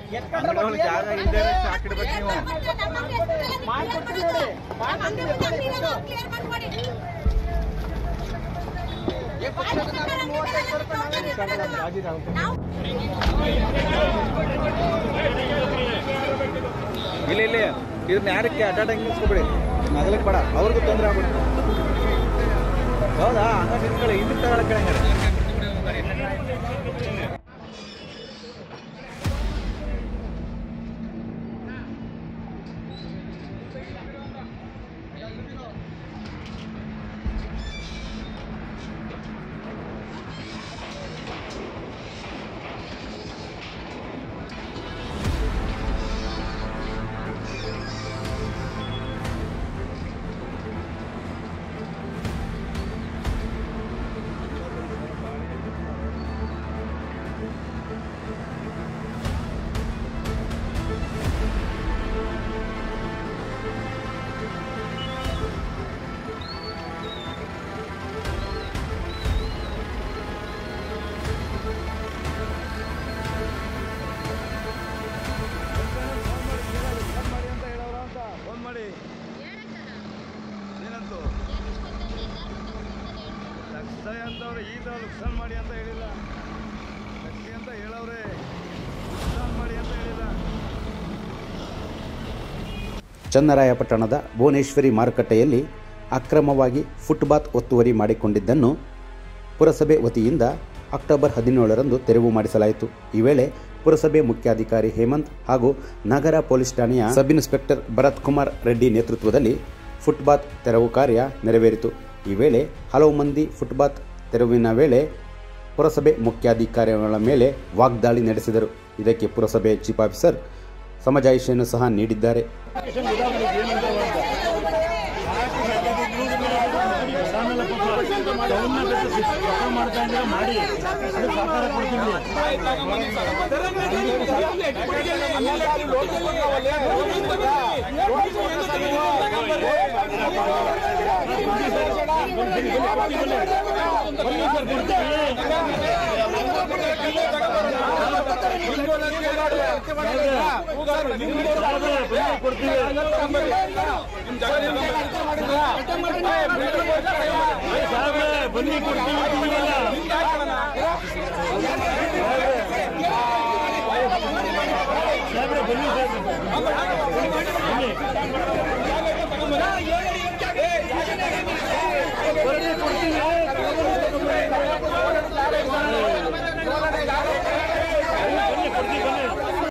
ಅಂಗಡಿಗಳು ಜಾಗ ಇಲ್ಲದೆ ಹಾಕಿಡ್ಬೇಕು ನೀವು ಇಲ್ಲ ಇಲ್ಲ ಇದನ್ನ ಯಾರಕ್ಕೆ ಅಡ್ಡಾಡಂಗೆ ನಿಲ್ಸ್ಕೊಬಿಡಿ ಮೊದಲಕ್ಕೆ ಬೇಡ ಅವ್ರಿಗೂ ತೊಂದರೆ ಆಗ್ಬಿಡುತ್ತೆ ಹೌದಾ ಹಂಗ ನಿಂತ್ಕೊಳ್ಳಿ ಇಲ್ಲಿ ತಗೊಳಕ್ಕೆ ಹಂಗಾರೆ ಫೋನ್ ಮಾಡಿ ಏನಂತು ಲಕ್ಷ ಅಂತವ್ರೆ ಈ ಥರ ನುಕ್ಸಾನ್ ಮಾಡಿ ಅಂತ ಹೇಳಿಲ್ಲ ಲಕ್ಷ ಅಂತ ಹೇಳವ್ರೆ ನುಕ್ಸಾನ್ ಮಾಡಿ ಅಂತ ಹೇಳಿಲ್ಲ ಚನ್ನರಾಯಪಟ್ಟಣದ ಭುವನೇಶ್ವರಿ ಮಾರುಕಟ್ಟೆಯಲ್ಲಿ ಅಕ್ರಮವಾಗಿ ಫುಟ್ಪಾತ್ ಒತ್ತುವರಿ ಮಾಡಿಕೊಂಡಿದ್ದನ್ನು ಪುರಸಭೆ ವತಿಯಿಂದ ಅಕ್ಟೋಬರ್ ಹದಿನೇಳರಂದು ತೆರವು ಮಾಡಿಸಲಾಯಿತು ಈ ವೇಳೆ ಪುರಸಭೆ ಮುಖ್ಯಾಧಿಕಾರಿ ಹೇಮಂತ್ ಹಾಗೂ ನಗರ ಪೊಲೀಸ್ ಠಾಣೆಯ ಸಬ್ ಇನ್ಸ್ಪೆಕ್ಟರ್ ಭರತ್ ಕುಮಾರ್ ರೆಡ್ಡಿ ನೇತೃತ್ವದಲ್ಲಿ ಫುಟ್ಪಾತ್ ತೆರವು ಕಾರ್ಯ ನೆರವೇರಿತು ಈ ವೇಳೆ ಹಲವು ಮಂದಿ ಫುಟ್ಪಾತ್ ತೆರವಿನ ವೇಳೆ ಪುರಸಭೆ ಮುಖ್ಯಾಧಿಕಾರಿಗಳ ಮೇಲೆ ವಾಗ್ದಾಳಿ ನಡೆಸಿದರು ಇದಕ್ಕೆ ಪುರಸಭೆ ಚೀಫ್ ಆಫೀಸರ್ ಸಮಜಾಯಿಷಿಯನ್ನು ಸಹ ನೀಡಿದ್ದಾರೆ